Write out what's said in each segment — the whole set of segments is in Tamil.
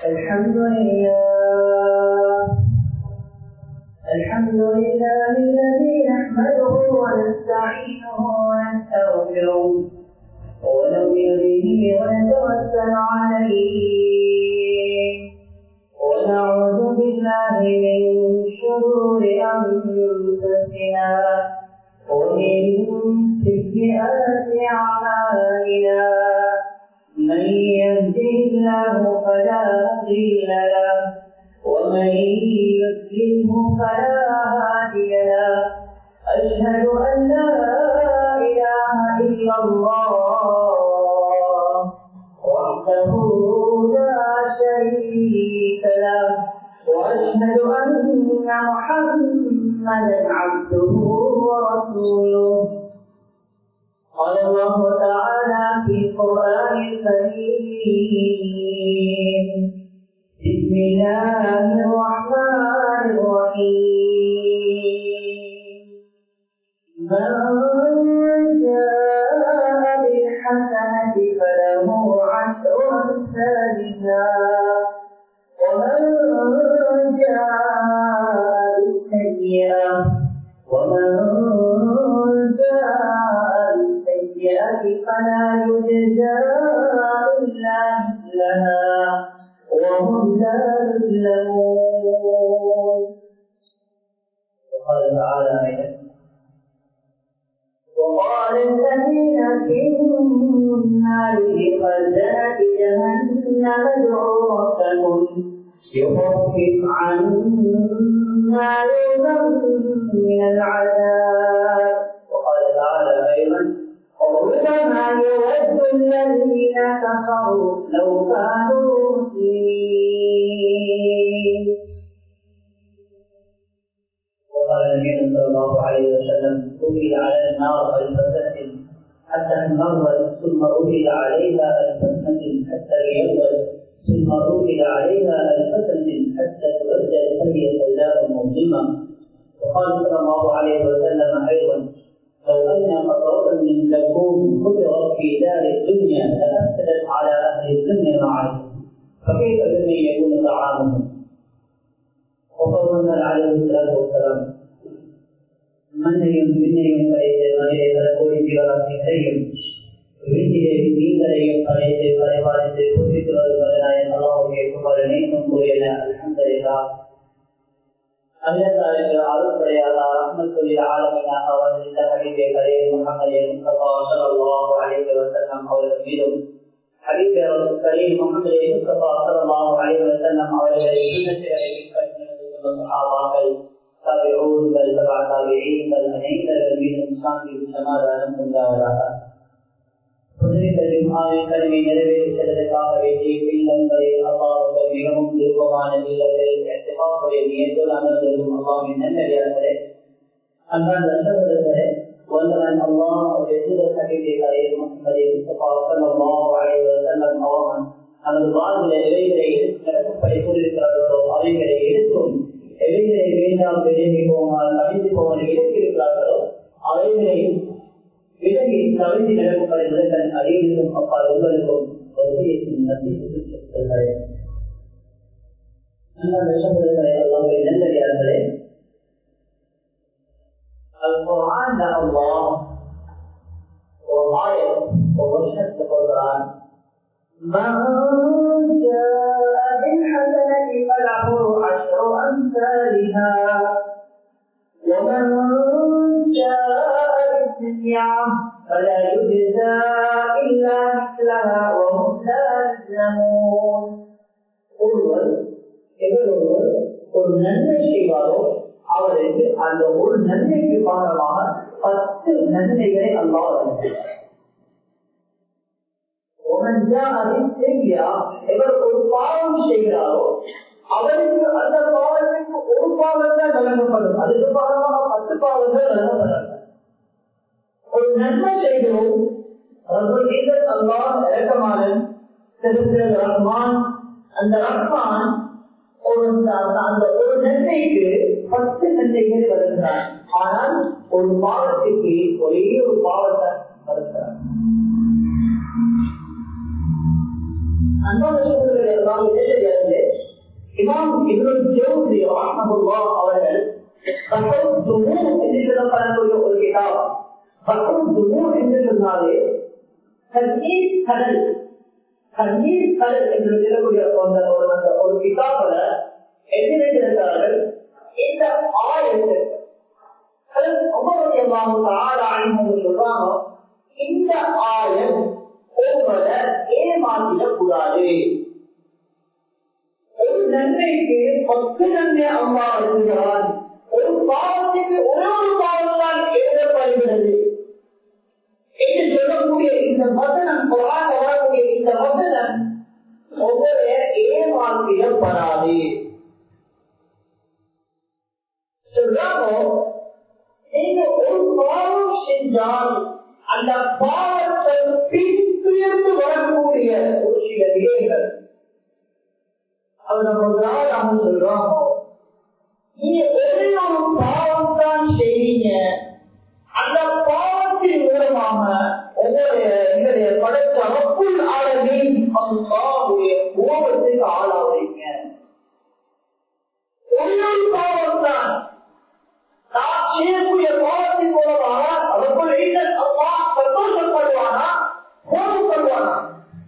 الحمد لله الحمد لله الذي نحمده ونستعينه ونستغفره ونؤمن به ونتوكل عليه ونعوذ بالله من شرور انفسنا ومن سيئات اعمالنا من يهده الله فلا مضل له ومن يضلله فلا هادي له أشهد أن لا إله إلا الله وحده لا شريك له وأشهد أن محمدا عبده ورسوله قال الله تعالى في القرآن الكريم بسم الله الرحمن الرحيم من جاء بالحسنة فله عشر أمثالها ومن جاء بالسيئة ومن جاء بالسيئة فلا يجزى إلا مثلها وهم لا يظلمون وقال تعالى أيضا وقال الذين في النار لخزنة جهنم ادعوا ربكم يخفف عنا يوما من العذاب وقال تعالى أيضا ربما يود الذين كفروا لو كانوا مسلمين وقال النبي صلى الله عليه وسلم أوحي على النار الفتنة حتى انمرت ثم أوحي عليها الفتنة حتى يولد ثم أوحي عليها الفتنة حتى تبدل فهي سوداء مظلمة وقال صلى الله عليه وسلم أيضا لو أن قطرة من زكوم قدرت في دار الدنيا لأفسدت على أهل الدنيا معه فكيف بمن يكون طعامهم وقول عليه الصلاة والسلام மண்ணையும் விண்ணையும் படைத்த மனித பல கோடி ஜீவராசிகளையும் வீட்டிலே நீங்களையும் படைத்து பரிபாலித்து புதித்து வருவதனாய் அல்லாவுடைய புகழனை கூறின அல்ஹம்துலில்லா அல்லதாருக்கு அருள்படையாத ரஹ்மத்துல் ஆலமீனாக வந்திருந்த ஹபீபே கரீம் முஹம்மது முஸ்தபா ஸல்லல்லாஹு அலைஹி வஸல்லம் அவர்கள் மீதும் ஹபீபே ரசூல் கரீம் முஹம்மது முஸ்தபா ஸல்லல்லாஹு அலைஹி வஸல்லம் அவர்களை சுன்னத்துகளை பின்பற்றின சஹாபாக்கள் تابعون بل تبع تابعين بل أنيت الذين சாந்தி சமாதானம் உண்டாவதாக புனித ஜும்மாவின் கடமை நிறைவேற்றுவதற்காக வேண்டிய இல்லங்களை அல்லாவுக்கு மிகவும் விருப்பமான இல்லங்களை எத்தமாவுடைய நியத்தில் அமர்ந்திருக்கும் அல்லாவின் நன்மையாளர்களே அன்றான் சகோதரர்களே வந்தவன் அல்லாஹ் அவருடைய தூதர் சகிதை கரையில் முகமது முஸ்தபா ஸல்லல்லாஹு அலைஹி வஸல்லம் அவர்கள் நமது வாழ்வில் இவைகளை நடக்கப்படி கூறியிருக்கிறார்களோ அவைகளை எடுத்தும் எவைகளை வேண்டாம் விலகி போகாமல் கவிழ்ந்து போகாமல் இருக்கிறார்களோ அவைகளை விலகி கவிழ்ந்து நடக்கப்படுவதற்கு அறிவிக்கும் அப்பால் உங்களுக்கும் நல்லடியார்களே القرآن ده الله وآية ومشهد القرآن من جاء بالحسنة فله عشر أمثالها ومن جاء بالسيئة فلا يجزى إلا مثلها وهم لا يظلمون ஒருவர் எவரொருவர் ஒரு நன்மை செய்வாரோ அவருக்கு அந்த ஒரு நன்மைக்கு காரணமாக பத்து நன்மைகளை அல்லாஹ் எவர் ஒரு பாவம் செய்கிறாரோ அவருக்கு அந்த பாவத்துக்கு ஒரு பாவங்கள் வழங்கப்படும் அதுக்கு பாவமாக பத்து பாவங்கள் வழங்கப்படும் ஒரு நன்மை செய்கிறோம் அல்லாஹ் இறக்கமானன் செலுத்துகிற ரஹ்மான் அந்த ரஹ்மான் ஒரு அந்த ஒரு நன்மைக்கு பத்து நன்மைகள் வருகிறார் ஆனால் ஒரு பாவத்துக்கு ஒரே ஒரு பாவத்தை வருகிறார் அன்பான சகோதரர்களே, நாம் என்ன செய்யறது? இமாம் இவரும் ஜோசி ரஹ்மத்துல்லா அவர்கள் பக்கம் துமு என்று சொல்லப்படக்கூடிய ஒரு கிதாப் பக்கம் துமு என்று சொன்னாலே கண்ணீர் கடல் கண்ணீர் கடல் என்று சொல்லக்கூடிய அந்த ஒரு அந்த ஒரு கிதாபில் எழுதியிருக்கிறார்கள் இந்த ஆயத்து சொல்றாங்க இந்த ஆயம் ஒருவரை ஏமாற்றிடக் கூடாது ஒரு நன்மைக்கு பத்து நன்மை அம்மா வருகிறான் ஒரு பாவத்துக்கு ஒரே ஒரு பாவம் தான் எழுதப்படுகிறது என்று சொல்லக்கூடிய இந்த வசனம் குரான் வரக்கூடிய இந்த வசனம் ஒவ்வொரு ஏமாற்றிடப்படாது சொல்றாங்க நீங்க ஒரு பாவம் செஞ்சால் அந்த பாவத்தை பின்துயர்ந்து வரக்கூடிய ஒரு சில விடயங்கள் அது நம்ம உதாரணமாக சொல்றோம் நீங்க ஒரே ஒரு பாவம் தான் செய்வீங்க அந்த பாவத்தின் மூலமாக உங்களுடைய எங்களுடைய படைத்த அப்புள் ஆளுநர் அல்லாவுடைய கோபத்துக்கு ஆளாவீங்க ஒரே ஒரு பாவம் தான் நான் செய்யக்கூடிய பாவத்தின் மூலமாக அவர்கள் அல்லா சந்தோஷப்படுவானா கோபப்படுவானா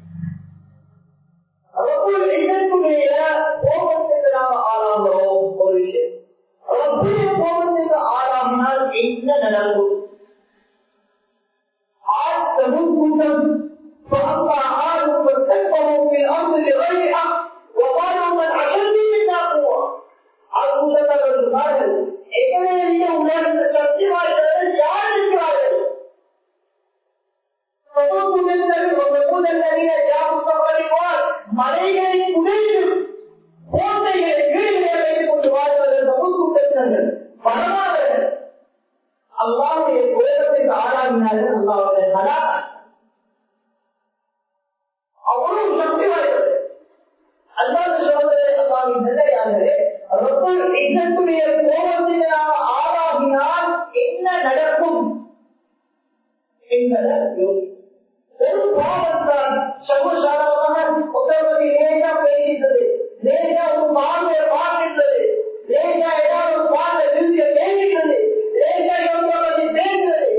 அவர்கள் எண்ணக்கூடிய கோபத்துக்கு நாம் ஆளாகிறோம் ஒரு விஷயம் அவர்களுடைய கோபத்துக்கு ஆளாகினால் என்ன நடக்கும் ஆழ்த்தமும் கூட்டம் فأما عاد فاستكبروا في الأرض بغير حق وقالوا من أشد منا قوة அது சொன்னார்கள் எங்களுடைய உலக சக்தி வாய்ந்தவர்கள் யார் இருக்கிறார்கள் மலைகளை குடைந்து கோட்டைகளை வீடுகளை வைத்துக் கொண்டு வாழ்வதற்கு கூட்டத்தினர்கள் பரவாயில்லை அல்லாவுடைய கோலத்திற்கு ஆளாகினார்கள் அல்லாவுடைய நலா அவ்வளவு சக்தி வாய்ந்தது அல்லாத சோதனை அல்லாவின் நிலையாளரே ரப்பல் இசத்துடைய கோபத்தினாக ஆளாகினால் என்ன நடக்கும் என்பதை ஒரு பாவத்தான் சமூகமாக ஒருத்தருக்கு லேசா பேசிட்டது லேசா ஒரு பார்வையை பார்க்கின்றது லேசா ஏதாவது ஒரு பார்வை விருதிய பேசிக்கிறது லேசா எவ்வளவு பேசுகிறது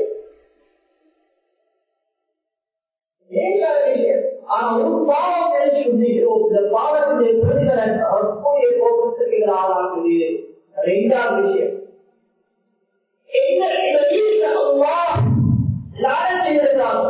லேசா விஷயம் ஆனா ஒரு பாவம் நினைச்சு கொண்டிருக்கிறோம் இந்த பாவத்திலே பிரதிபலன் அப்போதைய கோபத்துக்கு ஆளாகுது ரெண்டாவது விஷயம் என்ன இந்த வீட்டில் அல்லா லாடம் செய்திருந்தாங்க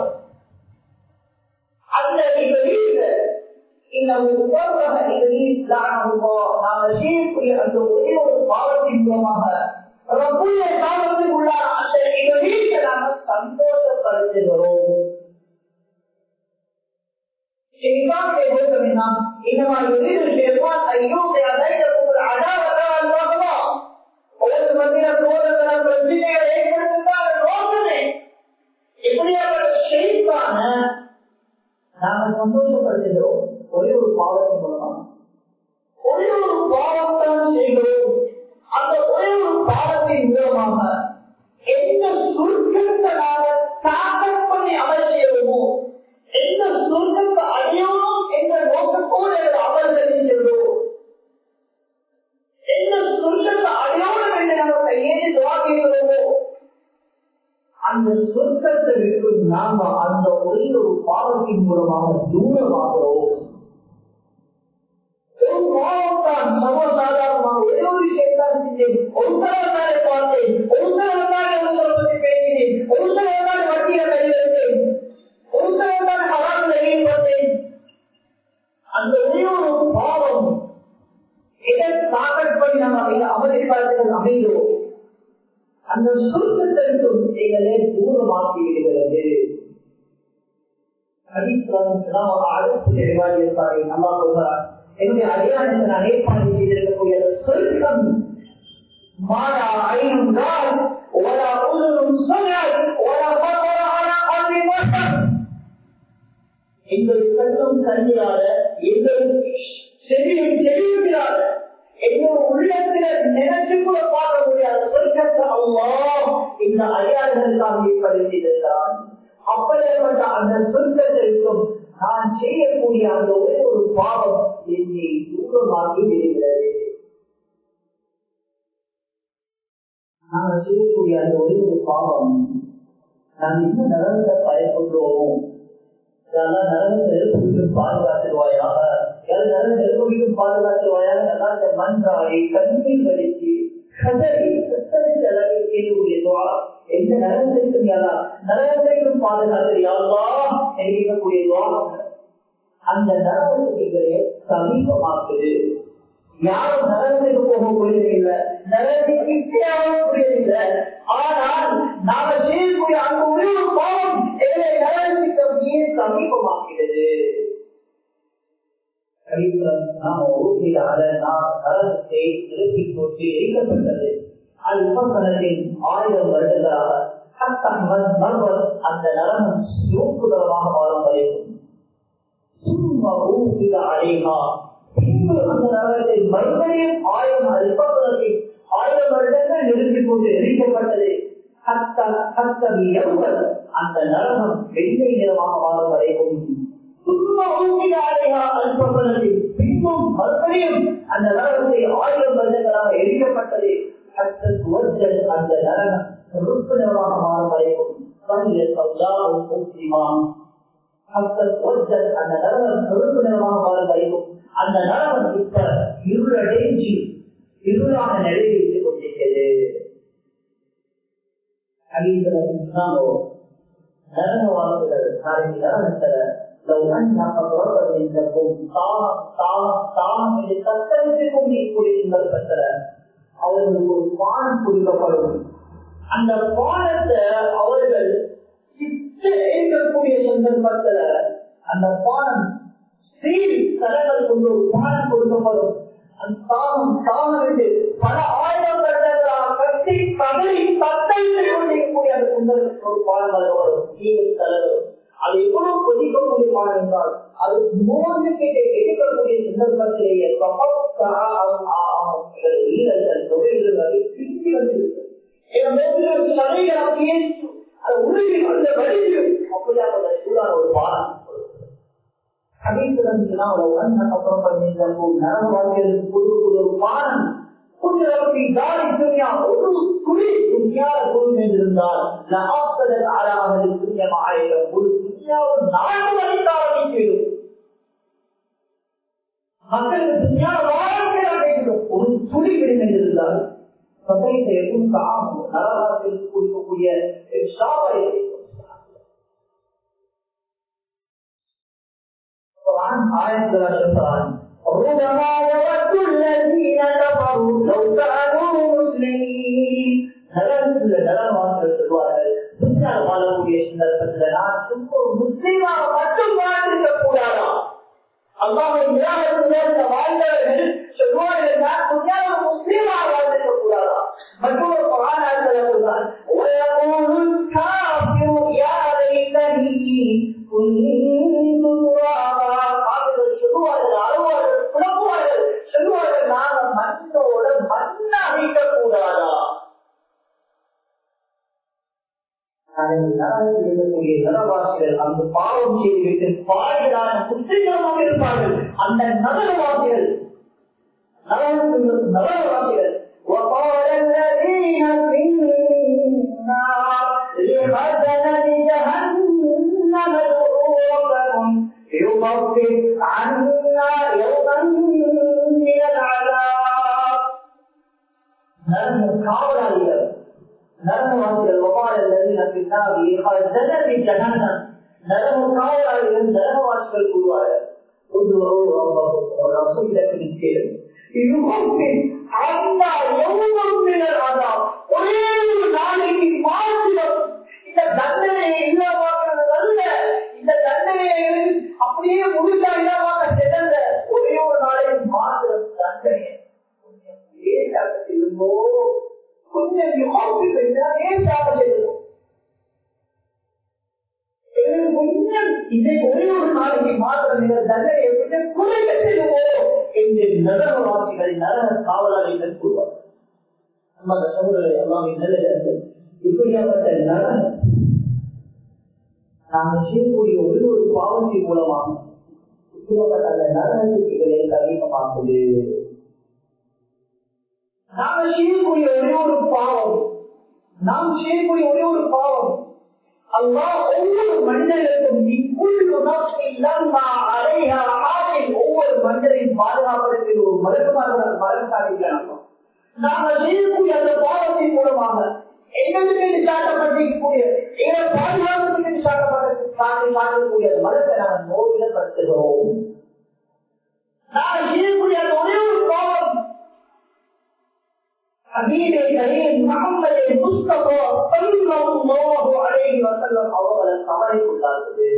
அந்த இந்த வீட்டில் இந்த உபர்வக இதில் நாங்கள் செய்யக்கூடிய அந்த ஒரே ஒரு பாவத்தின் மூலமாக ரப்புடைய காலத்தில் உள்ள அந்த இந்த வீட்டை நாங்கள் சந்தோஷப்படுத்துகிறோம் الشيطان يقول لنا انما يريد الشيطان ان يوقع بينكم العداوه والبغضاء உலக மத்தியில சோதனை பிரச்சனைகளை ஏற்படுத்துவதாக நோக்கமே எப்படியாப்பட்ட ஷெய்தான நாங்க சந்தோஷப்படுத்துகிறோம் ஒரே ஒரு பாவத்தின் மூலமாக ஒரே ஒரு பாவத்தான் செய்கிறோம் அந்த ஒரே ஒரு பாவத்தின் மூலமாக எந்த சுருக்கத்தை நாங்கள் தாக்கல் பண்ணி அமல் செய்வோமோ எந்த சுருக்கத்தை அழியணும் என்ற நோக்கத்தோடு அமல் செய்கிறோம் எந்த சுருக்கத்தை அழியணும் என்று நாங்கள் கையேறி துவாக்குகிறோமோ அந்த சொர்க்கத்தை விட்டு நாம அந்த ஒரே ஒரு பாவத்தின் மூலமாக தூரமாகிறோம் ஒரு பாவத்தான் சர்வசாதாரணமாக ஒரே ஒரு விஷயத்தான் செஞ்சேன் ஒரு தடவை பார்த்தேன் ஒரு தடவை ஒரு பற்றி பேசினேன் ஒரு தடவை வட்டியை கையெழுத்தேன் ஒரு தடவை ஹராமில் ஈடுபட்டேன் அந்த ஒரே ஒரு பாவம் எதை தாக்கல் பண்ணி நம்ம அமளி பார்த்து அமைகிறோம் அந்த சுருக்கத்திற்கும் எங்களை தூரமாக்கி விடுகிறது என்னுடைய அடையாளத்தை நான் ஏற்பாடு செய்திருக்கக்கூடிய சுருக்கம் மாறா ஐநூறு நாள் ஓரா உலகம் சொன்னால் ஓரா எங்கள் கண்ணும் கண்ணியால எங்கள் செவியும் செவியுகிறார் என்னோட உள்ளத்துல நினைச்சு கூட பார்க்க முடியாத சொர்க்கத்தை அல்லா இந்த அடையாளங்களுக்காக ஏற்படுத்தி செய்திருக்கிறான் அப்படிப்பட்ட அந்த சொர்க்கத்திற்கும் நான் செய்யக்கூடிய அந்த ஒரே ஒரு பாவம் என்னை தூரமாக்கி விடுகிறது நாங்க செய்யக்கூடிய அந்த ஒரே ஒரு பாவம் நாம் இந்த நலத்தை பயப்படுவோம் நலனை நெருப்பிட்டும் பாதுகாத்துருவாயாக நலனை நெருப்பிட்டும் பாதுகாத்துருவாயாக நல்லா இந்த மன்றாடி கண்ணீர் வலிச்சு கதறி கத்தரிச்ச அளவில் கேட்கக்கூடிய துவா எந்த நலனத்திற்கும் யாரா நலனத்திற்கும் பாதுகாத்து யாரா என்கக்கூடிய துவா அந்த நலனத்துக்கு சமீபமாக்குது யாரும் நரகத்துக்கு போக முடியவில்லை நரகத்துக்கு கிட்டேயாவும் புரியவில்லை ஆனால் நாம செய்யக்கூடிய அந்த ஒரே ஒரு பாவம் எங்களை நரகத்துக்கு அப்படியே சமீபமாக்கிறது நாம் ஊட்டியாக நாம் நரகத்தை திருப்பி போட்டு எரிக்கப்பட்டது அது உபசனத்தின் ஆயிரம் வருடங்களாக அந்த நரகம் சூக்குதலமாக வாழும் வரைக்கும் சும்மா ஊட்டிக அடைமா பின்பு அந்த நரகத்தை மறுபடியும் ஆயிரம் அல்பகுலத்தை ஆயிரம் வருடங்கள் நிறுத்தி கொண்டு எரிக்கப்பட்டது அந்த நரகம் வெள்ளை நிறமாக மாறும் வரைக்கும் பின்பும் மறுபடியும் அந்த நரகத்தை ஆயிரம் வருடங்களாக எரிக்கப்பட்டது அந்த நரகம் ருப்பு நிறமாக மாறும் வரைக்கும் அந்த நரகம் ருப்பு நிறமாக மாறும் வரைக்கும் அந்த நரகம் இப்ப இருளடைஞ்சி இருளான நிலையை வைத்துக் கொண்டிருக்கிறது நரகவாசிகள் நாளைக்கு நரகத்துல لو أن قدرة عندكم طاعة طاعة طاعة கத்தரித்துக் கொண்டிருக்கக்கூடிய இந்த கத்தல அவர்களுக்கு ஒரு பானம் கொடுக்கப்படும் அந்த பானத்தை அவர்கள் இருக்கக்கூடிய சந்தர்ப்பத்துல அந்த பானம் சீல் கடல்கள் கொண்டு ஒரு பானம் கொடுக்கப்படும் தாகம் தாகம் என்று பல ஆயிரம் வருடங்களாக கட்டி கதறி தத்தளித்துக் கொண்டிருக்கக்கூடிய அந்த சுந்தரத்துக்கு ஒரு பாடம் வரும் சீல் தலைவர் அது எவ்வளவு கொதிக்கக்கூடிய பாடம் என்றால் அது மூன்று கிட்டே எடுக்கக்கூடிய சந்தர்ப்பத்திலேயே வீரர்கள் தொழில்கள் பிரித்து வந்திருக்கு சதைகள் அப்படியே அது உருவி வந்த வழியில் அப்படியாக சூழான ஒரு பாடம் ஒரு பானம் ஒரு குழி துணியால குழு என்றிருந்தால் ஆறாவது புண்ணியமாயிரம் ஒரு துணியாவது நான்கு மணிக்கு ஆரம்பிக்கிறோம் மக்களுக்கு துணியால வாழ்க்கை ஒரு துளி விடும் என்றிருந்தால் فكيف يكون طعامه نراها في الكلية إشارة طبعا آية الشيطان ربما يود الذين كفروا لو كانوا مسلمين முன்னால் வாழக்கூடிய சந்தர்ப்பத்தில் நான் சும்மா ஒரு முஸ்லீமாக மட்டும் வாழ்ந்திருக்க கூடாதா அல்லாவை நிராகரித்த வாழ்ந்தவர்கள் சொல்வார்கள் நான் முன்னால் ஒரு முஸ்லீமாக வாழ்ந்திருக்க கூடாதா மற்றொரு பாராட்டல் சொல்றான் ويقول الكافر يا ليتني كنت ترابا சொல்லுவார்கள் அழுவார்கள் புலம்புவார்கள் சொல்லுவார்கள் நாங்க மண்ணோட மண்ண அழிக்க கூடாதா இருக்கக்கூடிய நரவாசிகள் அந்த பாவம் செய்துவிட்டு பாடுகளான குற்றங்களாக இருப்பார்கள் அந்த நரவாசிகள் நரவாசிகள் وقال الذين في النار لخزنة جهنم ادعوا ربكم يخفف عنا يوما من العذاب نحن காவலாளிகள் நரகவாசிகள் وقال الذين في النار لخزنة جهنم நரக காவலாளிகள் நரகவாசிகள் கூறுவார்கள் رسول الله ஒரே ஒரு நாளைக்கு மாற்றம் இந்த தண்டனையை இல்லாமல் அல்ல இந்த தண்டனையை அப்படியே முழுசா இல்லாமல் செல்ல ஒரே ஒரு நாளைக்கு மாற்றம் தண்டனை லேசாக செல்லுமோ கொஞ்சம் யோசித்து லேசாக செல்லுமோ கொஞ்சம் இதை ஒரே ஒரு நாளைக்கு மாத்திரம் இந்த தண்டனையை விட்டு குறைக்க செல்லுவோம் என்று நரகவாசிகள் நரக காவலாளிகள் கூறுவார் நம்ம அந்த சகோதரரை எல்லாம் நிலையிலிருந்து இப்படியாப்பட்ட நரக நாங்கள் செய்யக்கூடிய ஒரே ஒரு பாவத்தின் மூலமாக இப்படியாப்பட்ட அந்த நரகத்துகளை சமீபமாக்குது நாங்கள் செய்யக்கூடிய ஒரே ஒரு பாவம் நாம் செய்யக்கூடிய ஒரே ஒரு பாவம் அல்லாஹ் ஒவ்வொரு மனிதர்களுக்கும் ஒவ்வொரு மனிதரையும் பாதுகாப்பதற்கு ஒரு மருத்துவமாக மரம் காட்டுகிறாங்க நாங்கள் செய்யக்கூடிய அந்த பாவத்தின் மூலமாக எங்களுக்கு சாட்டப்பட்டிருக்கக்கூடிய எங்களை பாதுகாப்புக்கு சாட்டப்பட்ட காட்டக்கூடிய மதத்தை நாங்கள் நோயிடப்படுத்துகிறோம் நாங்கள் செய்யக்கூடிய அந்த ஒரே ஒரு பாவம் حبيبي كريم محمد المصطفى صلى الله عليه وسلم அவர்களை தவறை கொண்டாடுது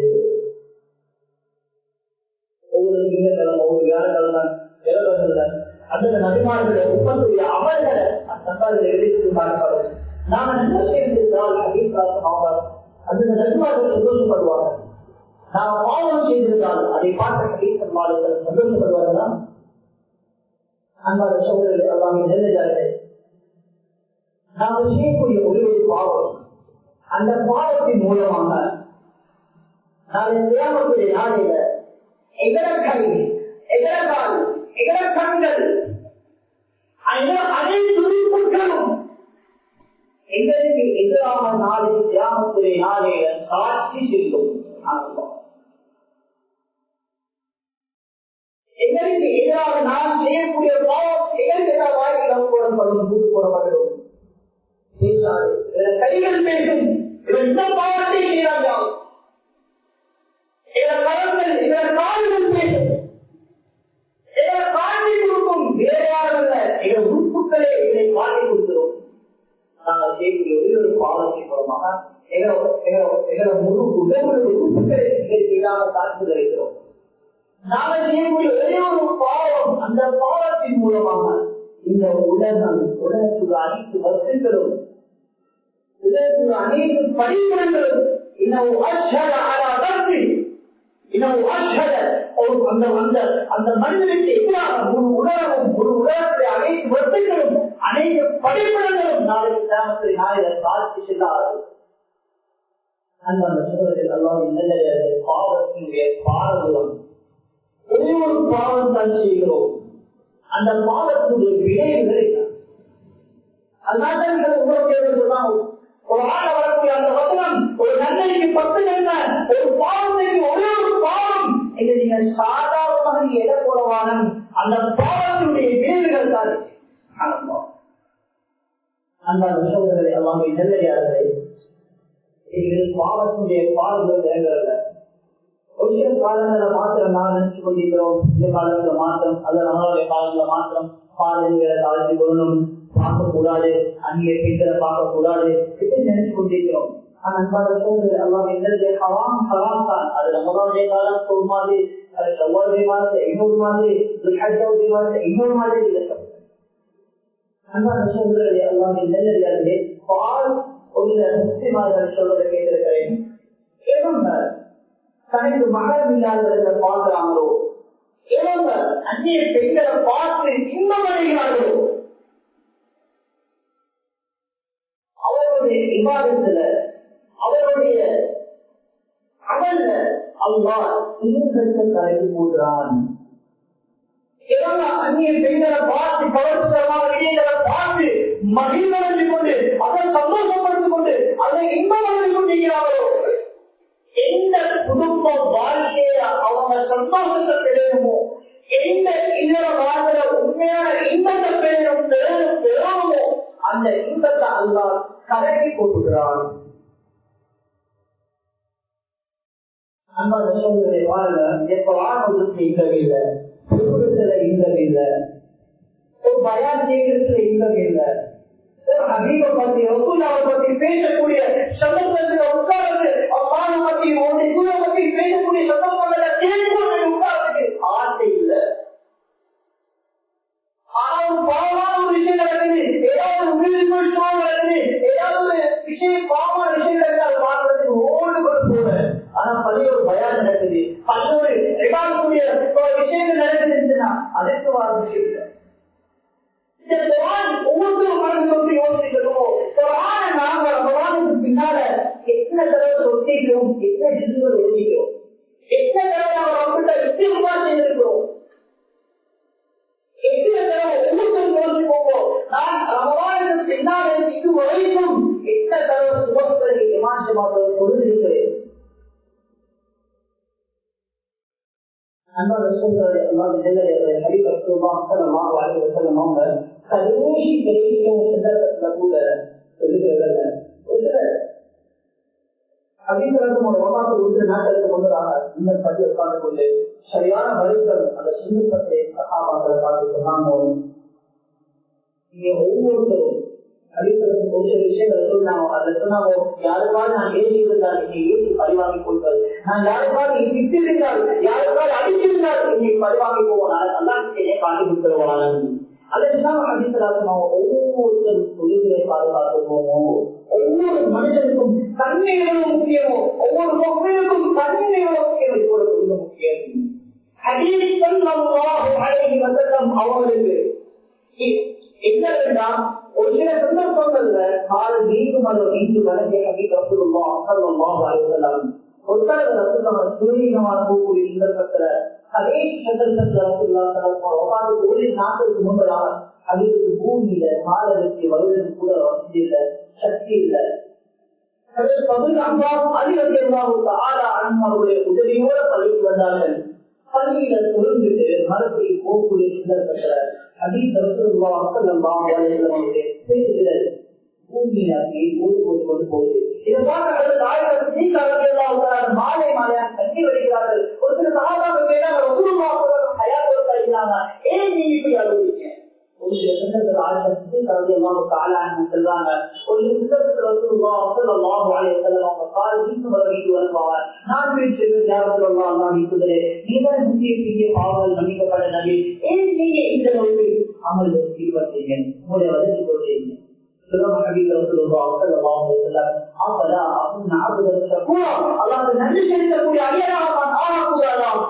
ஒவ்வொரு திங்கக்கிழமை ஒவ்வொரு வியாழக்கிழமை இரவுல அந்த நபிமார்களுடைய உப்பத்துடைய அவர்களை அந்த சந்தாதிகளை எழுதி பார்ப்பார்கள் நாம என்ன செய்திருந்தால் அபிப்பிராசம் ஆவார் அந்த நபிமார்கள் சந்தோஷப்படுவாங்க நாம் பாவம் செய்திருந்தால் அதை பார்த்த கீசம்மாளுகள் சந்தோஷப்படுவார்களா அன்பாத சோழர்கள் எல்லாமே நெல்லையார்கள் நாம் செய்யக்கூடிய ஒரே ஒரு பாவம் அந்த பாவத்தின் மூலமாக நாளை தேவக்கூடிய நாளையில எகர கை எகர கால் எகர கண்கள் அனைத்து உறுப்புகளும் எங்களுக்கு எதிராக நாளை தியாகத்துடைய நாளையில சாட்சி செல்லும் எங்களுக்கு எதிராக நாம் செய்யக்கூடிய பாவம் எங்களுக்கு எதிராக வாய்ப்பு போடப்படும் கூட்டு போடப்படும் பேசாது கைகள் பேசும் இவன் இந்த பாவத்தை செய்கிறார்கள் இவன் கரங்கள் இவன் கால்கள் பேசும் இவன் காட்டி கொடுக்கும் வேறாளர்கள இவன் உறுப்புகளே இதை காட்டி கொடுக்கிறோம் நாங்கள் செய்யக்கூடிய ஒரே ஒரு பாவத்தின் மூலமாக எங்களோட முழு உடம்புடைய உறுப்புகளை செய்யாமல் காட்சி தருகிறோம் நாங்கள் செய்யக்கூடிய ஒரே ஒரு பாவம் அந்த பாவத்தின் மூலமாக இந்த உலகம் உலகத்துக்கு அனைத்து வசதிகளும் உலகத்துக்கு அனைத்து படிப்புகளும் இன்னும் அஷர அலாதற்கு இன்னும் அஷர அந்த அந்த அந்த மனிதனுக்கு எதிராக ஒரு உலகம் ஒரு உலகத்துடைய அனைத்து வசதிகளும் அனைத்து படிப்புகளும் நாளை கிராமத்தில் நாளை சாட்சி செல்லாது அந்த சோழர்கள் எல்லாம் நல்ல பாவத்தினுடைய பாரதம் ஒரே ஒரு பாவம் தான் செய்கிறோம் அந்த பாவத்துடைய விளைவுகள் என்ன அதனால உங்களுக்கு சொன்னாங்க ஒரு ஆள வரக்கூடிய அந்த வசனம் ஒரு நன்மைக்கு பத்து என்ன ஒரு பாவத்துக்கு ஒரே ஒரு பாவம் என்று நீங்க சாதாரணமாக நீங்க எதை போடவான அந்த பாவத்தினுடைய விளைவுகள் தான் அந்த சோதனை எல்லாமே நெல்லையாளர்கள் இதில் பாவத்தினுடைய பாவங்கள் இறங்கல ஒரு சில காலங்கள மாத்திரம் நான் நினைச்சு கொண்டிருக்கிறோம் இந்த காலத்துல மாத்திரம் அது நம்மளுடைய காலங்கள மாத்திரம் பாடல்களை தாழ்த்தி கொள்ளணும் பார்க்க கூடாது அந்நிய பெண்களை பார்க்க கூடாது இப்படி நினைச்சு கொண்டிருக்கிறோம் ஆனா அன்பான சோதனை எல்லாம் என்னது ஹராம் ஹராம் தான் அது நம்மளுடைய காலம் ஒரு மாதிரி அது செவ்வாய் மாதத்தை இன்னொரு மாதிரி துல்ஹஜ்ஜாவுடைய மாதத்தை இன்னொரு மாதிரி இருக்கும் அன்பான சோதனை எல்லாம் நல்லடியார்களே பால் ஒரு முஸ்லிமார்கள் சொல்வதை கேட்டிருக்கிறேன் ஏன்னா தனக்கு மகரம் இல்லாதவர்களை பார்க்கிறாங்களோ இவங்க அந்நிய பெண்களை பார்த்து இன்பமடைகிறார்களோ அவருடைய விவாதத்துல அவருடைய அமல்ல அல்லா இன்னும் கரைக்கு போடுறான் இவங்க அந்நிய பெண்களை பார்த்து கவர்ச்சிகரமான விடயங்களை பார்த்து மகிழ்வடைந்து கொண்டு அதை சந்தோஷப்படுத்திக் கொண்டு அதை இன்பமடைந்து கொண்டிருக்கிறார்களோ எந்த குடும்ப வாழ்க்கையில அவங்க சந்தோஷத்தை பெறணுமோ எந்த இல்லற வாழ்க்கையில உண்மையான இன்பத்தை பெறணும் பெறணும் பெறணுமோ அந்த இன்பத்தை அல்லா கலக்கி கொண்டுகிறான் வாழ எப்ப வாழ்வதற்கு இன்பமில்லை குடும்பத்துல இன்பமில்லை ஒரு பயான் செய்கிறதுல இன்பமில்லை ஹபீப பத்தி ரசூல்லாவை பத்தி பேசக்கூடிய சந்தர்ப்பத்துல உட்கார்ந்து அல்லாஹ் பத்தி உன்னுடைய குரு பத்தி பேசக்கூடிய சந்தர்ப்பங்களை தெரிந்து உட்கார்ந்து ஆசை இல்லை ஆனால் பாவமான ஒரு விஷயம் நடக்குது ஏதாவது உயிர் விஷயம் நடக்குது ஏதாவது விஷயம் பாவமான விஷயம் நடக்குது அது பார்க்கறதுக்கு ஓடு கொண்டு போவேன் ஆனா பழைய ஒரு பயம் நடக்குது பல்வேறு ரெகார்டக்கூடிய விஷயங்கள் நடக்குதுன்னா அதற்கு வார விஷயம் இல்லை இந்த குரான் ஒவ்வொரு மனசு வந்து யோசிக்கணும் குரான நாங்க குரானுக்கு பின்னால எத்தனை தடவை ஒத்திக்கிறோம் எத்தனை ஜில்லுகள் ஒழிக்கிறோம் எத்தனை தடவை நம்ம அவங்கள்ட்ட வித்தியமா செய்திருக்கிறோம் எத்தனை தடவை ஒவ்வொருத்தரும் யோசிப்போம் நான் ரமவானுக்கு பின்னால இது வரைக்கும் எத்தனை தடவை சுபத்துறை இமாஞ்சமாக தொழுதிருக்கிறேன் அன்பான சூழ்நிலை அல்லாத நிலையை ஹரிபத்துவா அசலமா வாழ்க்கை செல்லமாக கடைசி கிடைக்கும் சந்தர்ப்பத்துல கூட சொல்லுகிறவர்கள் ஒரு சிலர் அபிப்பிராயத்தோட ஒவ்வொரு ஒரு நாட்களுக்கு முன்னதாக இந்த பற்றி உட்கார்ந்து கொண்டு சரியான வரிகள் அந்த சந்தர்ப்பத்தை சகாபாக்களை பார்த்து சொன்னாங்க நீங்க ஒவ்வொருத்தரும் அடிப்படையில் ஒரு சில விஷயங்களை சொன்னாங்க அதை சொன்னாங்க யாருக்காவது நான் ஏசி இருந்தால் நீங்க ஏசி பழிவாங்கி கொள்வது நான் யாருக்காவது விட்டிருந்தால் யாருக்காவது அடித்திருந்தால் நீங்க பழிவாங்கி போவோம் நான் நல்லா காட்டி கொடுத்துருவாங்க அதெல்லாம் அடித்தலாக ஒவ்வொருத்தரும் தொழிலை பாதுகாத்து போவோம் ஒவ்வொரு மனிதனுக்கும் தன்மை எவ்வளவு முக்கியமோ ஒவ்வொரு மக்களுக்கும் தன்மை எவ்வளவு முக்கியம் இது முக்கியம் அவர்களுக்கு என்னவென்றா ஒரு சில சந்தர்ப்பங்கள்ல கால நீங்கும் அளவு நீங்கு வழங்கி அப்படிமா அசல்லமா வாழ்க்கலாம் ஒருத்தர் சூரியகமான போகக்கூடிய சந்தர்ப்பத்துல அதே சந்தர்ப்பத்துல ஒரு நாட்களுக்கு முன்பதாக அதுக்கு பூமியில காலருக்கு வருவதற்கு கூட வசதி இல்லை சக்தி இல்லை உதவியோட பள்ளிக்கு வந்தார்கள் பள்ளியில தொழுந்துட்டு மரத்தை போகக்கூடிய சந்தர்ப்பத்துல அதீத பேசுகிறது பூமியில அப்படியே போட்டு போட்டு கொண்டு போகுது இதை பார்க்க மாலை மாலையாக கட்டி வருகிறார்கள் ஒரு சில சகாபாக ஏன் நீங்க இப்படி அழுவீங்க ஒரு சில சந்தர்ப்பத்தில் ஆயிரத்தி கலந்து எல்லாம் காலான்னு சொல்றாங்க ஒரு சந்தர்ப்பத்தில் வந்து அவங்க கால் வீட்டு வர வீட்டு வருவாங்க நான் வீட்டு தியாகத்தில் நான் வீட்டுகிறே நீதான் முக்கிய பெரிய பாவங்கள் மன்னிக்கப்பட நபி ஏன் நீங்க இந்த அளவுக்கு அமலுக்கு ஈடுபட்டீங்க உங்களுடைய வளர்ச்சி கொள்றீங்க நன்றி செலுத்தக்கூடிய அடியாராக ஆகக்கூடாதாம்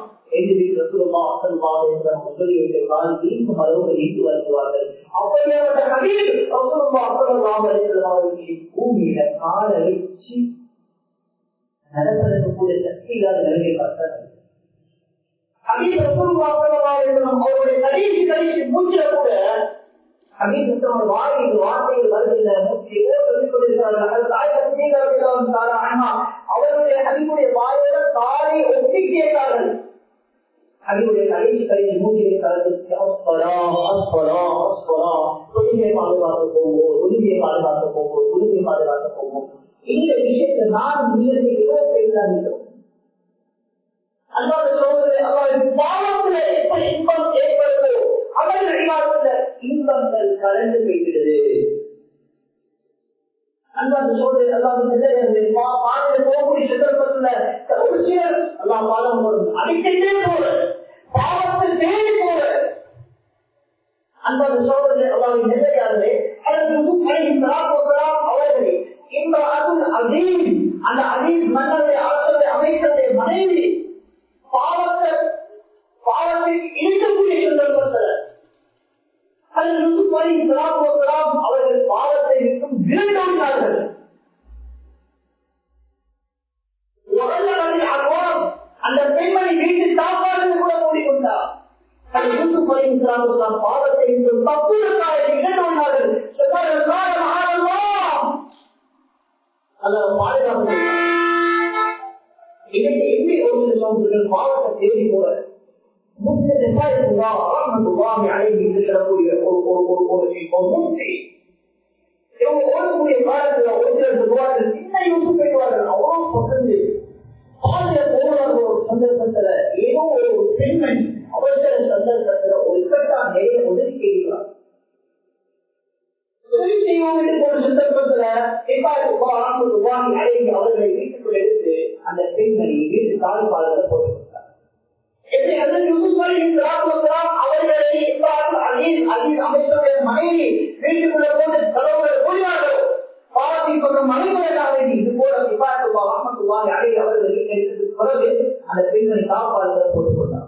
பூமியில கால வச்சு நடப்பதற்கு கூட சக்தி இல்லாத நிலையை பார்த்தார்கள் அவருடைய கடைசி கடைசி மூச்சில கூட அப்படின்னு வாயில் வார்த்தைகள் வருகின்ற மூச்சு அவருடைய அதிமுடைய வாயோட காலை ஒட்டி கேட்டார்கள் அதிமுடைய கடைசி கடைசி மூச்சிலை கலந்து ஒழுங்கை பாதுகாக்க போவோம் ஒழுங்கை பாதுகாக்க போவோம் ஒழுங்கை பாதுகாக்க போவோம் இந்த விஷயத்தை நான் நீங்கள் எவ்வளவு பேசுகிறோம் அல்லாத சோதனை அல்லாவின் பாவத்தில் எப்படி இன்பம் ஏற்படுதோ அவர்கள் அறிவார்ந்த இன்பங்கள் கலந்து போய்கிறது அல்லாத சோதனை அல்லாவின் பாதையில் போகக்கூடிய சந்தர்ப்பத்தில் ஒரு சிலர் அல்லா பாதம் வரும் அடிக்கடியே போற பாவத்தில் தேடி போற அல்லாத சோதனை அல்லாவின் நிலையாளர்களே அவர்களே இந்த அருள் அதீம் அந்த அதீம் மன்னரை அரசரை அமைச்சரை மனைவி பாவத்தை பாவத்தில் இணைக்கக்கூடிய சந்தர்ப்பத்தில் அவர்கள் பாவத்தை விட்டும் விரண்டார்கள் அந்த பெண்மணி வீட்டில் சாப்பாடு கூட மூடிக்கொண்டார் பாவத்தை விட்டும் தப்புவதற்காக இரண்டார்கள் அதை பாதுகாப்பு இன்னைக்கு எப்படி ஒரு சில சோதர்கள் பாவத்தை தேடி போற ஓடக்கூடிய காலத்துல ஒரு சிலர் சொல்வார்கள் சின்ன யூசு போயிடுவார்கள் அவ்வளவு பசந்து பாதையில போவார்கள் ஒரு சந்தர்ப்பத்துல ஏதோ ஒரு பெண்மணி அவசர சந்தர்ப்பத்துல ஒரு இக்கட்டான நிலையை ஒதுக்கி கேட்கிறார் தொழில் செய்வோம் என்று ஒரு சந்தர்ப்பத்துல அழைந்து அவர்களை வீட்டுக்குள் எடுத்து அந்த பெண்மணி வீட்டு தாழ்பாளத்தை போட்டுவிட்டார் அவர்களை அமைச்சருடைய மனைவி வீட்டுக்குள்ள போட்டு தலைவர்களை கூறினார்கள் பாவத்தின் கொஞ்சம் மனைவியாக இது போல விபாரத்துவா அமத்துவா அழகி அவர்கள் வீட்டெடுத்து பிறகு அந்த பெண்மணி தாழ்பாளத்தை போட்டுக் கொண்டார்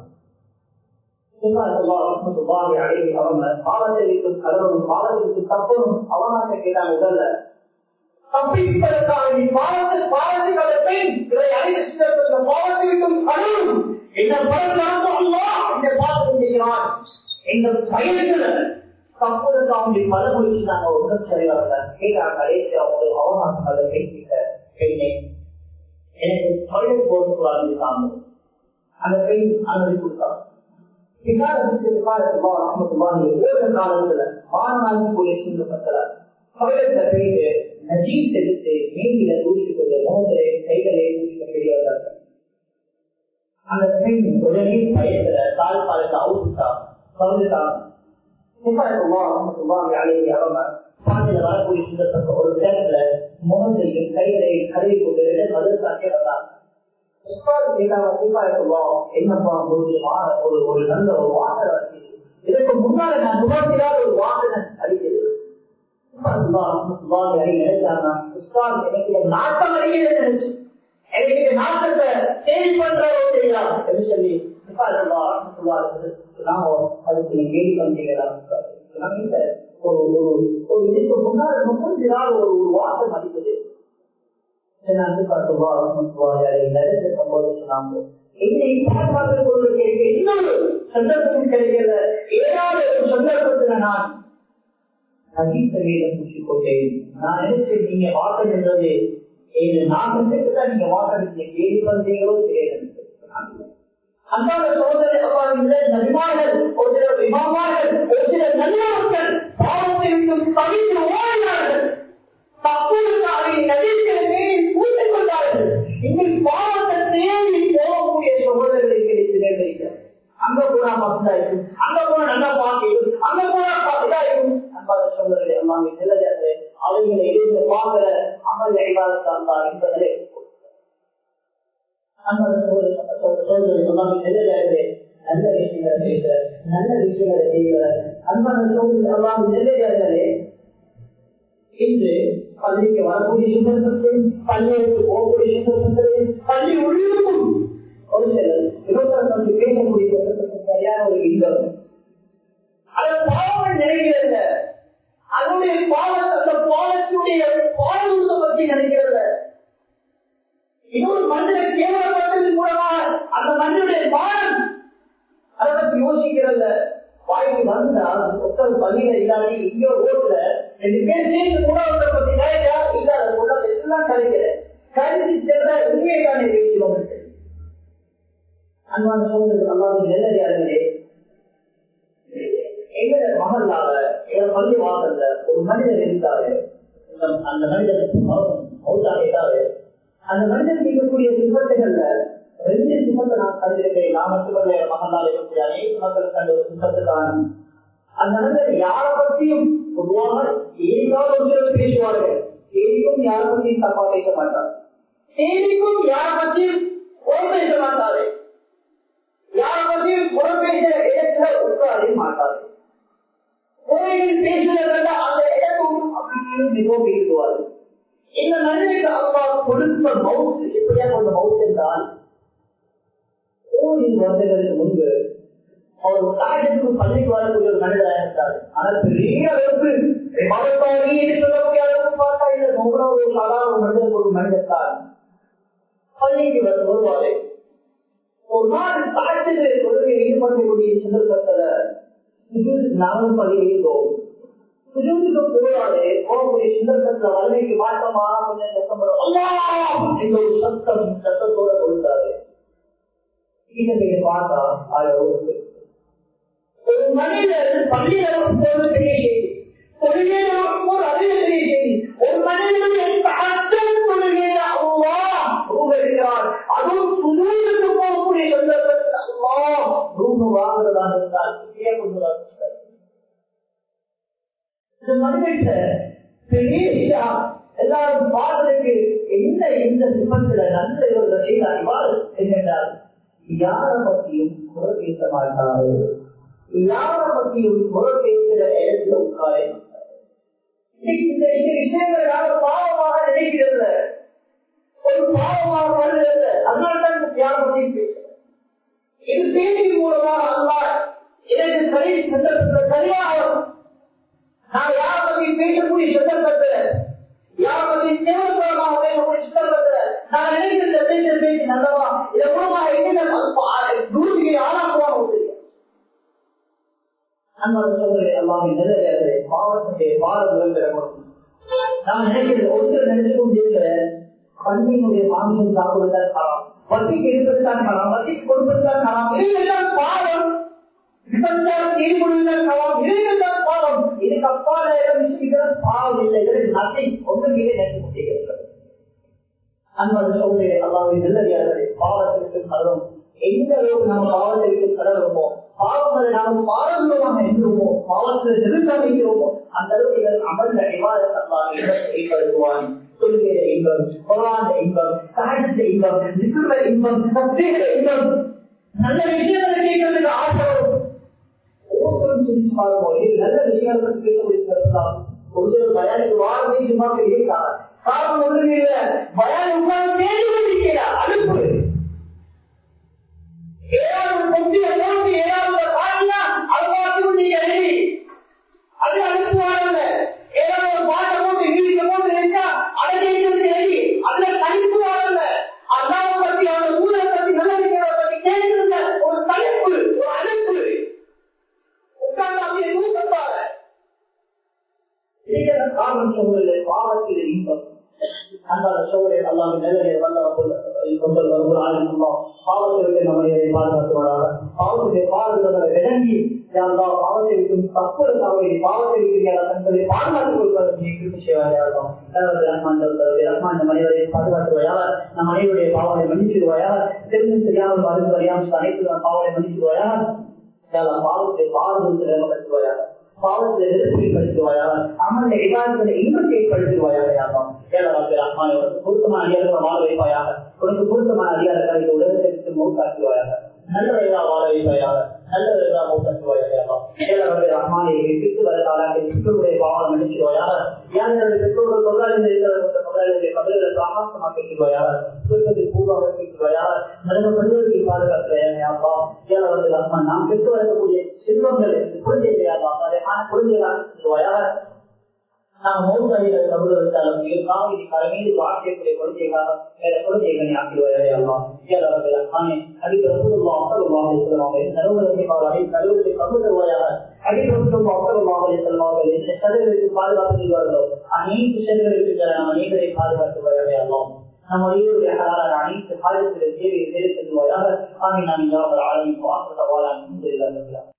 அவங்க பாவத்தை வைக்கும் கடவுளும் பாவத்திற்கு தப்பனும் அவனாக கேட்டாங்க முதல்ல தப்பிப்பதற்காக நீ பாவத்தை பாவத்தை அந்த பெண் இதை அறிவித்த பாவத்தை விட்டும் கடவுளும் இந்த படம் நடந்தோம்னா இந்த பாவத்தை செய்கிறான் எங்க பயணத்துல தப்புதற்கு அவங்களுடைய பல முடிச்சு நாங்க ஒன்றும் சரியாக கேட்டாங்க கடைசி அவங்க அவமானம் அதை பேசிட்ட பெண்ணை எனக்கு தொழில் போட்டு வாழ்ந்துட்டாங்க அந்த பெண் அனுமதி கொடுத்தாங்க விசாரத்துக்கு விசாரத்துக்கு ஓட காலத்துல மாணவன் போலீஸ் சொல்லப்பட்டார் தொழிலத்தை போயிட்டு நஜீப் எடுத்து மீன்களை தூக்கிக் கொண்டு முகத்திலே கைகளை தூக்கிக் வெளியாகிறார்கள் அந்த பெண் உடனே பயத்துல தாழ் பாலத்தை அவுத்துட்டா பகுதிட்டான் பாதையில வரக்கூடிய சுந்தரத்துக்கு ஒரு இடத்துல முகத்தையும் கைகளையும் கருவி கொண்டு அது சாத்தியப்பட்டார் என்னப்பா ஒரு ஒரு நல்ல ஒரு வாசனை இதற்கு முன்னால நான் நுகர்த்தினால் ஒரு வாசனை அடிக்கிறது நாட்டம் அடிக்கிறது நினைச்சு எனக்கு நாட்டத்தை சேஞ்ச் பண்றவோ தெரியா என்று சொல்லி அதுக்கு நீ கேள்வி பண்ணீங்களா ஒரு ஒரு ஒரு இதுக்கு முன்னாடி முப்பத்தி நாள் ஒரு ஒரு வாசம் அடிக்குது இன்னொரு சந்தர்ப்பம் கிடைக்கல ஏதாவது ஒரு சந்தர்ப்பத்துல நான் அஜீத்தவையில பூச்சிக்கொண்டேன் நான் நினைச்சேன் நீங்க வாசல் என்றது நான் நினைச்சுதான் நீங்க வாசல் கேள்வி பண்றீங்களோ தெரியாது அன்றாட சோதனை அவ்வாறு நபிமார்கள் ஒரு சில விமானங்கள் ஒரு சில நல்லவர்கள் பாவத்தை விட்டு தவித்து ஓடினார்கள் தப்புக்காக நதிகளை மேலே பூட்டிக் கொண்டார்கள் இன்னும் பாவத்தை தேடி போகக்கூடிய சகோதரர்களை கிடைத்து நேர்ந்திருக்கிறார் அங்க போனா பார்த்தா இருக்கும் அங்க போனா நல்லா பார்க்கும் அங்க போனா பார்த்தா இருக்கும் அன்பாத சகோதரர்களை எல்லாமே நிலையாது அவைகளை இருந்து பார்க்கிற அமல் அறிவாளத்தான் தான் என்பதை நல்ல விஷயங்களை பேச நல்ல விஷயங்களை செய்கிற அன்பான சோதனை எல்லாம் நிலையாளர்களே இன்று பள்ளிக்கு வரக்கூடிய சந்தர்ப்பத்தில் பள்ளிக்கு போகக்கூடிய சந்தர்ப்பத்தில் பள்ளி உள்ளிருக்கும் ஒரு சிலர் இருபத்தி பேசக்கூடிய சந்தர்ப்பத்தில் சரியான ஒரு இன்பம் அது பாவம் நினைக்கிறது அதனுடைய பாவத்தை அந்த பாவத்துடைய பாவத்தை பற்றி நினைக்கிறது இன்னொரு மனிதனை கேவலப்பட்டது மூலமாக அந்த மனிதனுடைய பாடம் அதை பற்றி யோசிக்கிறல்ல வாய்ப்பு வந்தால் ஒருத்தர் பள்ளியில இல்லாட்டி இங்க ரோட்ல ரெண்டு பேர் சேர்ந்து உணவத்தை பத்தி கலையா இல்லாத உணவு எல்லாம் கலைக்கிற கருதி சென்ற உண்மைக்கான பேசுவோம் அன்பான சோதனை அல்லாத நிலையாளர்களே எங்க மகளால எங்க பள்ளி வாசல்ல ஒரு மனிதர் இருந்தாரு அந்த மனிதனுக்கு மௌத்தாகிட்டாரு அந்த மனிதனுக்கு இருக்கக்கூடிய விபத்துகள்ல ரெண்டு சுமத்தை நான் கண்டிருக்கேன் நான் மட்டுமல்ல மகனால் இருக்கக்கூடிய அனைத்து மக்கள் கண்ட ஒரு சுமத்துக்கான அந்த மனிதர் யாரை பற்றியும் பொதுவாக ஏதாவது ஒன்று பேசுவார்கள் தேதிக்கும் யாரை பற்றியும் தப்பா பேச மாட்டார் தேதிக்கும் யாரை பற்றியும் புறம் பேச மாட்டாரு யாரை பற்றியும் புறம் பேச இடத்துல உட்கார மாட்டாரு கோயிலில் பேசுகிறத அந்த இடத்துக்கும் அப்படி மிகவும் பேசுவார்கள் இந்த மனிதனுக்கு அல்லா கொடுத்த மவுத்து எப்படியா கொண்ட மவுத்து என்றால் ஓரிரு வருடங்களுக்கு முன்பு அவர் தாயத்துக்கு பள்ளிக்கு வரக்கூடிய ஒரு மனிதராக இருந்தார் ஆனால் பெரிய அளவுக்கு மதத்தாரி என்று சொல்லக்கூடிய அளவுக்கு பார்த்தா இந்த நோக்கிற ஒரு சாதாரண மனிதர் ஒரு மனிதர் தான் பள்ளிக்கு வந்து வருவாரு ஒரு நாள் தாயத்தில் கொள்கை ஈடுபடக்கூடிய சந்தர்ப்பத்துல நானும் பள்ளியில் இருந்தோம் சுஜூதுக்கு போராடு போகக்கூடிய சந்தர்ப்பத்துல வலிமைக்கு மாற்றமா கொஞ்சம் சத்தப்படும் என்ற ஒரு சத்தம் சத்தத்தோட கொடுத்தாரு இதை பார்த்தா அது ஒரு மனிதர் பள்ளியில போது பெரிய செய்தி தொழிலே போது அதிக பெரிய செய்தி ஒரு மனிதனுடைய அர்த்தம் தொழுகையில அவ்வா ரூபாய் அதுவும் சுஜூதுக்கு போகக்கூடிய சந்தர்ப்பத்தில் அவ்வா ரூபு வாங்குறதா இருந்தால் கொண்டு இந்த மனிதன் பெரிய விஷயம் எல்லாரும் பார்வதற்கு எந்த எந்த சிம்மத்துல நல்ல இவர்கள் செய்தார்கள் என்னென்றால் யார பற்றியும் குறை பேச மாட்டாரு யார பற்றியும் குறை பேசுகிற இடத்துல உட்காரே இந்த இந்த விஷயங்கள் யாரும் பாவமாக நினைக்கிறது ஒரு பாவமாக வருகிறது அதனால்தான் இந்த யார பற்றியும் பேசுறேன் இது செய்தி மூலமாக அல்லா எனக்கு சரி சந்தர்ப்பத்தில் சரியாக நான் யார பத்தி பேசக்கூடிய சந்தர்ப்பத்துல யார பத்தி தேவைப்படமாக பேசக்கூடிய சந்தர்ப்பத்துல நான் நினைக்கிற பேச பேசி நல்லவா இதன் மூலமாக என்ன நூறுக்கு ஆளாக்குவாங்க தெரியும் அந்த சோதனை எல்லாமே நிறைய பாவத்துடைய பாடம் விளம்பரம் நான் நினைக்கிறேன் ஒரு சிலர் நினைச்சு கொண்டிருக்கிற பன்னியினுடைய மாமியம் சாப்பிடுவதால் ஹராம் வட்டிக்கு இருப்பதுதான் ஹராம் வட்டிக்கு கொடுப்பதுதான் ஹராம் இவையெல்லாம் பாவம் விபச்சாரம் ஈடுபடுவதால் ஹராம் இவையெல்லாம் பாவம் இதுக்கு அப்பால விஷயம் பாவம் இல்லை இதற்கு நன்மை ஒன்றுமே நினைத்து கொண்டிருக்கிறது அன்பது சோதனை அல்லாவை நல்லறியாதது பாவத்திற்கு கலரும் எந்த அளவுக்கு நம்ம பாவத்திற்கு கடலுமோ பாவங்களை நாம் பாரம்பரியமாக எண்ணுவோமோ பாவத்தில் நிறுத்தமைக்கிறோமோ அந்த அளவுக்கு இதன் அமர்ந்த விவாதத்தால் ஏற்படுத்துவான் சொல்கிற இன்பம் குரான் இன்பம் சகஜ இன்பம் நிற்கிற இன்பம் சத்தேக இன்பம் நல்ல விஷயங்களை கேட்கறதுக்கு ஆசை வரும் ஒவ்வொருத்தரும் சிந்திச்சு பார்ப்போம் இது நல்ல விஷயங்களை பற்றி பேசப்படுகிறது ஒரு சிலர் பயானுக்கு வாரமே சும்மா இருக்காங்க காரணம் ஒன்றுமே இல்ல பயான் உட்கார்ந்து தேடி கொண்டிருக்கிறா அனுப்பு ஏதாவது கொண்டிய போட்டு ஏதாவது பாடினா அது பார்த்து நீங்க எழுதி அது அனுப்புவாங்க ஏதாவது ஒரு பாட்டை போட்டு இங்கிலீஷ போட்டு இருக்கா அதை கேட்கறது எழுதி அதுல தனிப்பு வரல அல்லாவை பத்தி அவன ஊரை பத்தி நல்ல விஷயங்களை பத்தி கேட்கறது ஒரு தலைப்பு ஒரு அனுப்பு உட்கார்ந்து அப்படியே ஊக்கப்பாங்க இருக்கிற காரணம் சொல்வது பாவத்தில் இன்பம் அந்த சோழரை அல்லாமல் நிலையை வல்ல கொண்டு ஒரு ஆளுமா பாவத்திற்கு நம்மை பாதுகாத்துவாராக பாவத்துடைய பாதுகாப்புகளை விளங்கி யாரா பாவத்தை விட்டும் தற்போது தவறை பாவத்தை இருக்கிறார் என்பதை பாதுகாத்துக் கொள்வதற்கு நீ கிருப்பி செய்வாயாக ரஹ்மான் மனிதரை பாதுகாத்துவாயாக நம் அனைவருடைய பாவனை மன்னிச்சிருவாயாக தெரிந்து தெரியாமல் மருந்து அறியாமல் அனைத்து பாவனை மன்னிச்சிருவாயாக பாவத்தை பாதுகாத்து நிலைப்படுத்துவாயாக பாவத்தை நிறுத்திப்படுத்துவாயாக அமர்ந்த விவாதங்களை இன்பத்தை ஏற்படுத்துவாயாக ரஹ்மான் பொருத்தமான அதிகாரங்களை வாழ வைப்பாயாக உனக்கு பொருத்தமான அதிகாரங்களை உலகத்திற்கு மூக்காக்குவாயாக நல்ல வயதா வாழ வைப்பாயாக நல்ல வயதா மூக்காக்குவாயாக ரஹ்மானை விட்டு வர காலாக பெற்றோருடைய பாவம் நினைச்சுவாயாக யாருடைய பெற்றோர்கள் தொழிலாளர்கள் இருக்கிற தொழிலாளர்களுடைய பதில்களுக்கு ஆகாசமாக்கிடுவாயாக சுருக்கத்தில் பூர்வாக கேட்குவாயாக நல்ல பதில்களை பாதுகாத்துவாயாக ஏழவர்கள் ரஹ்மான் நாம் பெற்று வரக்கூடிய செல்வங்கள் குழந்தைகளையாக அழகான குழந்தைகளாக செல்வாயாக நாம் மௌசாரிகளை கபுல வைத்தாலும் காவிரி கலைமீது வாழ்க்கைக்குரிய கொள்கைகளாக வேற கொள்கைகளை ஆக்கிடுவாயா ஏழவர்கள் ரஹ்மானே அடிக்கிற ரசூலுல்லாஹ் ஸல்லல்லாஹு அலைஹி வஸல்லம் அவர்கள் நடுவரை பாவாடி நடுவரை கபுல் தருவாயாக அடிக்கிற ரசூலுல்லாஹ் ஸல்லல்லாஹு அலைஹி வஸல்லம் அவர்கள் எந்த சதவீதத்துக்கு பாதுகாப்பு செய்வார்களோ அனைத்து சதவீதத்துக்கு நாம் அனைவரை பாதுகாத்துவாயா அல்லாஹ் நம்ம அனைவருடைய ஹலாலான அனைத்து காலத்திலும் தேவையை தேர்வு செய்வாயாக ஆமீன் ஆமீன் யா ரப்பல் ஆலமீன் வாஹ் தவாலா அல்ஹம்துலில்லாஹ்